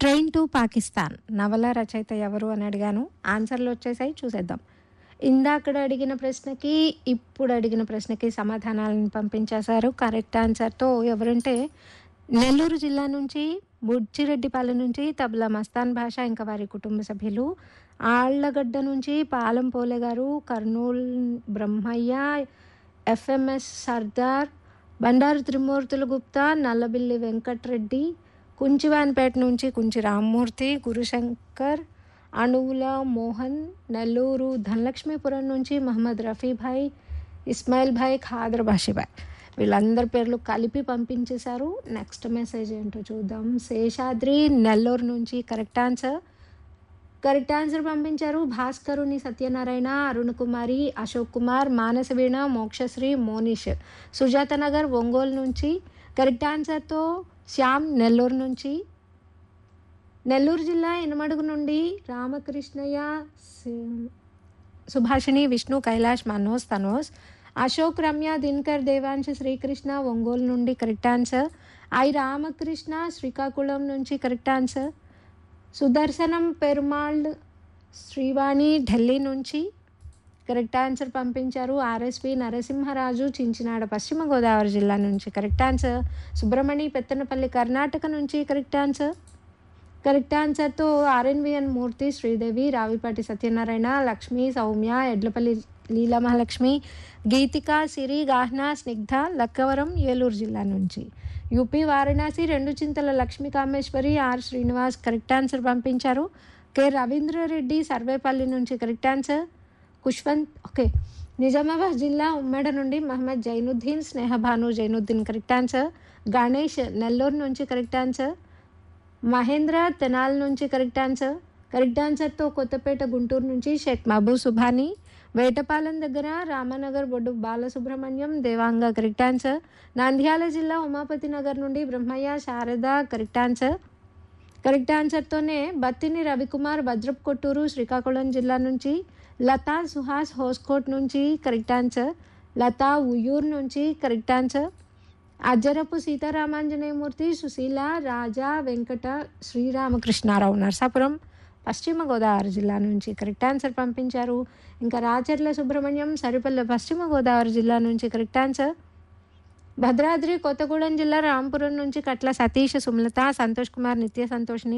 train to Pakistan నవల రచయిత ఎవరు అని అడిగాను ఆన్సర్లు వచ్చేసాయి చూసేద్దాం ఇందాకడ అడిగిన ప్రశ్నకి ఇప్పుడు అడిగిన ప్రశ్నకి సమాధానాలను పంపించేశారు కరెక్ట్ ఆన్సర్తో ఎవరంటే నెల్లూరు జిల్లా నుంచి బుడ్చిరెడ్డిపాలెం నుంచి తబలా మస్తాన్ భాష ఇంకా వారి కుటుంబ సభ్యులు ఆళ్లగడ్డ నుంచి పాలం పోలే గారు కర్నూలు బ్రహ్మయ్య ఎఫ్ఎంఎస్ సర్దార్ బండారు త్రిమూర్తులు గుప్తా నల్లబిల్లి వెంకట్రెడ్డి కుంచివాన్పేట నుంచి కుంచి రామ్మూర్తి గురుశంకర్ అణువుల మోహన్ నెల్లూరు ధనలక్ష్మీపురం నుంచి మహమ్మద్ రఫీభాయ్ ఇస్మాయిల్ భాయ్ ఖాదర్ బాషిభాయ్ వీళ్ళందరి పేర్లు కలిపి పంపించేశారు నెక్స్ట్ మెసేజ్ ఏంటో చూద్దాం శేషాద్రి నెల్లూరు నుంచి కరెక్ట్ ఆన్సర్ కరెక్ట్ ఆన్సర్ పంపించారు భాస్కరుని సత్యనారాయణ అరుణ్ కుమారి అశోక్ కుమార్ మానసవీణ మోక్షశ్రీ మోనిష్ సుజాత నగర్ ఒంగోలు నుంచి కరెక్ట్ ఆన్సర్తో శ్యామ్ నెల్లూరు నుంచి నెల్లూరు జిల్లా ఇనమడుగు నుండి రామకృష్ణయ్య సి- సుభాషిణి విష్ణు కైలాష్ మనోజ్ తనోజ్ అశోక్ రమ్య దినకర్ దేవాంశ్ శ్రీకృష్ణ ఒంగోలు నుండి correct answer I Ramakrishna Srikakulam నుంచి కరెక్ట్ ఆన్సర్ సుదర్శనం పెరుమాళ్ శ్రీవాణి ఢిల్లీ నుంచి కరెక్ట్ ఆన్సర్ పంపించారు ఆర్ఎస్పి నరసింహరాజు చించినాడ పశ్చిమ గోదావరి జిల్లా నుంచి కరెక్ట్ ఆన్సర్ సుబ్రహ్మణి పెత్తనపల్లి కర్ణాటక నుంచి కరెక్ట్ ఆన్సర్ కరెక్ట్ ఆన్సర్తో ఆర్ఎన్విఎన్ మూర్తి శ్రీదేవి రావిపాటి సత్యనారాయణ లక్ష్మి సౌమ్య ఎడ్లపల్లి లీలా మహాలక్ష్మి గీతిక సిరి గాహ్నా స్నిగ్ధ లక్కవరం ఏలూరు జిల్లా నుంచి యూపీ వారణాసి రెండు Chintala Lakshmi Kameswari R Srinivas correct answer పంపించారు కె రవీంద్రారెడ్డి సర్వేపల్లి నుంచి correct answer Kushwanth okay Nizamabad జిల్లా ఉమ్మడి నుండి మహమ్మద్ జైనుద్దీన్ స్నేహభాను జైనుద్దీన్ కరెక్ట్ ఆన్సర్ గణేష్ నెల్లూరు నుంచి కరెక్ట్ ఆన్సర్ మహేంద్ర తెనాల్ నుంచి కరెక్ట్ ఆన్సర్ కరెక్ట్ ఆన్సర్తో కొత్తపేట గుంటూరు నుంచి షేక్ మహబూబ్ సుభాని వేటపాలెం దగ్గర రామనగర్ బొడ్డు బాలసుబ్రహ్మణ్యం దేవాంగ కరెక్ట్ ఆన్సర్ నంద్యాల జిల్లా ఉమాపతి నగర్ నుండి Brahmaiah Sharada correct answer correct ఆన్సర్తోనే బత్తిని రవికుమార్ భద్రప్ కొట్టూరు శ్రీకాకుళం జిల్లా నుంచి లతా సుహాస్ హోస్కోట్ నుంచి కరెక్ట్ ఆన్సర్ లతా ఉయ్యూరు నుంచి కరెక్ట్ ఆన్సర్ అజ్జరపు సీతారామాంజనేయమూర్తి సుశీల రాజా వెంకట శ్రీరామకృష్ణారావు నర్సాపురం పశ్చిమ గోదావరి జిల్లా నుంచి కరెక్ట్ ఆన్సర్ పంపించారు ఇంకా రాచర్ల సుబ్రహ్మణ్యం సరిపల్లె పశ్చిమ గోదావరి జిల్లా నుంచి కరెక్ట్ ఆన్సర్ భద్రాద్రి కొత్తగూడెం జిల్లా రాంపురం నుంచి కట్ల సతీష్ సుమలత సంతోష్ కుమార్ నిత్య సంతోష్ని